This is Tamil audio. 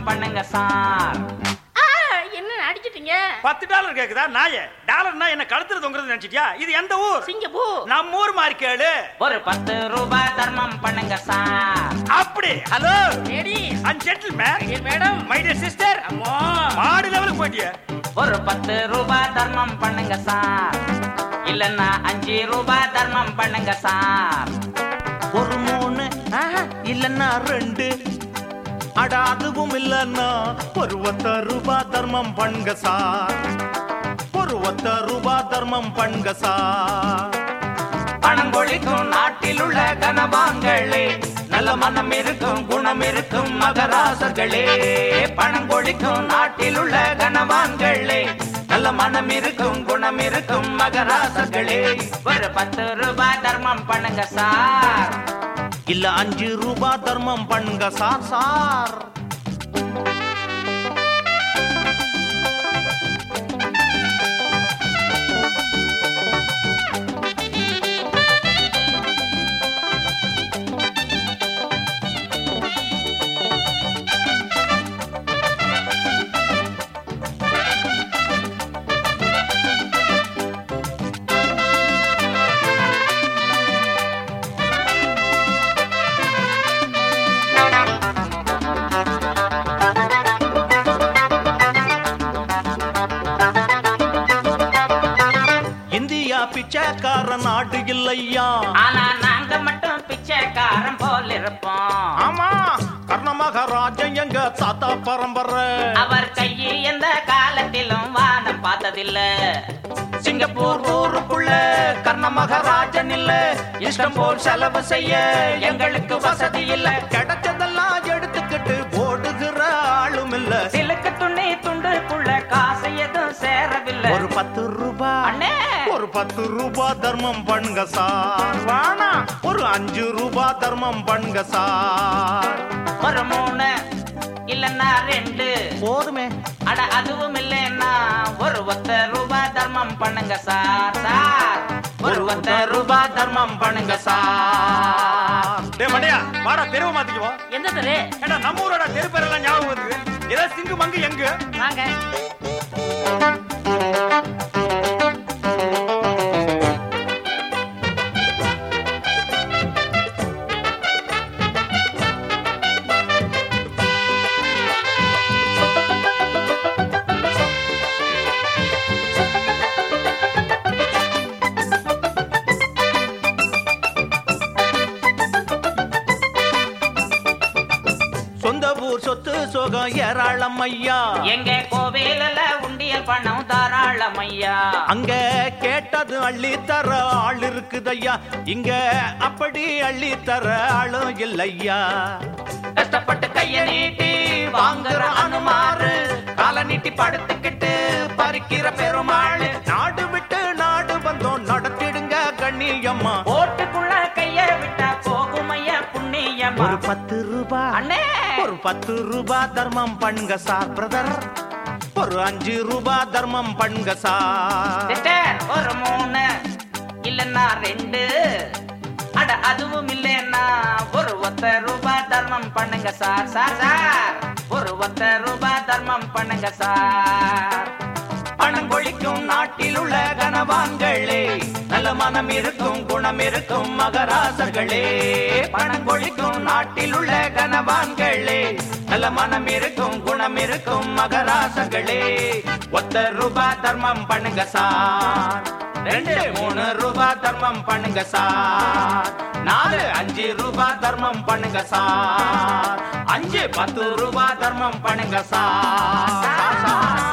தர்மம் பண்ணுங்க சார் ஆ, என்ன அடிச்சிட்டீங்க பத்து டாலர் கேக்குதா நாயே டாலர்னா என்ன கழுத்துல தொங்குறது நினைச்சிட்டியா இது எந்த ஊர் சிங்கப்பூர் நம்ம ஊர் மாதிரி கேளு ஒரு பத்து ரூபாய் தர்மம் பண்ணுங்க சார் அப்படி hello ladies and gentleman madam my dear sister அம்மா மாடு லெவலுக்கு போயிட்டிய ஒரு பத்து ரூபாய் தர்மம் பண்ணுங்க சார் இல்லன்னா அஞ்சு ரூபாய் தர்மம் பண்ணுங்க சார் ஒரு மூணு இல்லன்னா ரெண்டு அட அதுவும் இல்லன்னா ஒரு ஒத்த ரூபா தர்மம் பண்ணுங்க சார் ஒரு ஒத்த ரூபா தர்மம் பண்ணுங்க சார் பணம் கொழிக்கும் நாட்டில் உள்ள கனவான்களே நல்ல மனம் இருக்கும் குணம் இருக்கும் மகராசர்களே பணம் கொழிக்கும் நாட்டில் உள்ள கனவான்களே நல்ல மனம் இருக்கும் குணம் இருக்கும் மகராசர்களே ஒரு பத்து ரூபாய் தர்மம் பண்ணுங்க சார் இல்ல அஞ்சு ரூபா தர்மம் பண்ணுங்க சார் சார் இந்தியா பிச்சைக்கார நாடு இல்லையா ஆனா நாங்க மட்டும் பிச்சைக்காரன் போல் இருப்போம் ஆமா கர்ணமகாராஜன் எங்க தாத்தா பரம்பரை அவர் கையை எந்த காலத்திலும் வானம் பார்த்ததில்ல சிங்கப்பூர் ஊருக்குள்ள கர்ண மகாராஜன் இல்ல இஷ்டம் போல் செலவு செய்ய எங்களுக்கு வசதி இல்ல கிடைச்சதெல்லாம் எடுத்துக்கிட்டு ஓடுகிற ஆளும் இல்ல சிலுக்கு துணி துண்டுக்குள்ள காசு எதுவும் சேரவில்லை ஒரு பத்து ரூபாய் அண்ணே ஒரு பத்து ரூபாய் தர்மம் பண்ணுங்க சார் வானா ஒரு அஞ்சு ரூபாய் தர்மம் பண்ணுங்க சார் ஒரு மூணு இல்லன்னா ரெண்டு போதுமே அட அதுவும் இல்லைன்னா ஒரு ஒத்த ரூபாய் தர்மம் பண்ணுங்க சார் சார் ஒரு ஒத்த ரூபாய் தர்மம் பண்ணுங்க சார் டே மண்டையா வாடா தெருவை மாத்திக்குவோம் எந்த தெரு ஏடா நம்ம ஊரோட தெரு பேரெல்லாம் ஞாபகம் வருது ஏதோ சிங்கு மங்கு எங்கு வாங்க சொந்த ஊர் சொத்து சோகம் ஏராளம் ஐயா எங்க கோவிலில் உண்டியல் பணம் தாராளம் ஐயா அங்க கேட்டது அள்ளி தர ஆள் இருக்குதையா இங்க அப்படி அள்ளி தர ஆளும் இல்லையா கஷ்டப்பட்டு கைய நீட்டி வாங்குற அனுமாறு கால நீட்டி படுத்துக்கிட்டு பறிக்கிற பெருமாள் நாடு விட்டு நாடு வந்தோம் நடத்திடுங்க கண்ணியம்மா ஓட்டுக்குள்ள கைய விட்டா போகும் ஐயா புண்ணியமா ஒரு பத்து ரூபாய் அண்ணே ஒரு பத்து ரூபாய் தர்மம் பண்ணுங்க சார் பிரதர் ஒரு அஞ்சு ரூபாய் தர்மம் பண்ணுங்க சார் சிஸ்டர் ஒரு மூணு இல்லன்னா ரெண்டு அட அதுவும் இல்லைன்னா ஒரு ஒத்த ரூபாய் தர்மம் பண்ணுங்க சார் சார் சார் ஒரு ஒத்த ரூபாய் தர்மம் பண்ணுங்க சார் பணம் கொழிக்கும் நாட்டில் உள்ள கனவான்களே நல்ல மனம் இருக்கும் குணம் இருக்கும் மகராசர்களே பணம் கொழிக்கும் நாட்டில் உள்ள கனவான்களே நல்ல மனம் இருக்கும் குணம் இருக்கும் மகராசர்களே ஒத்த ரூபாய் தர்மம் பண்ணுங்க சார் ரெண்டு மூணு ரூபாய் தர்மம் பண்ணுங்க சார் நாலு அஞ்சு ரூபாய் தர்மம் பண்ணுங்க சார் அஞ்சு பத்து ரூபாய் தர்மம் பண்ணுங்க சார் சார், சார்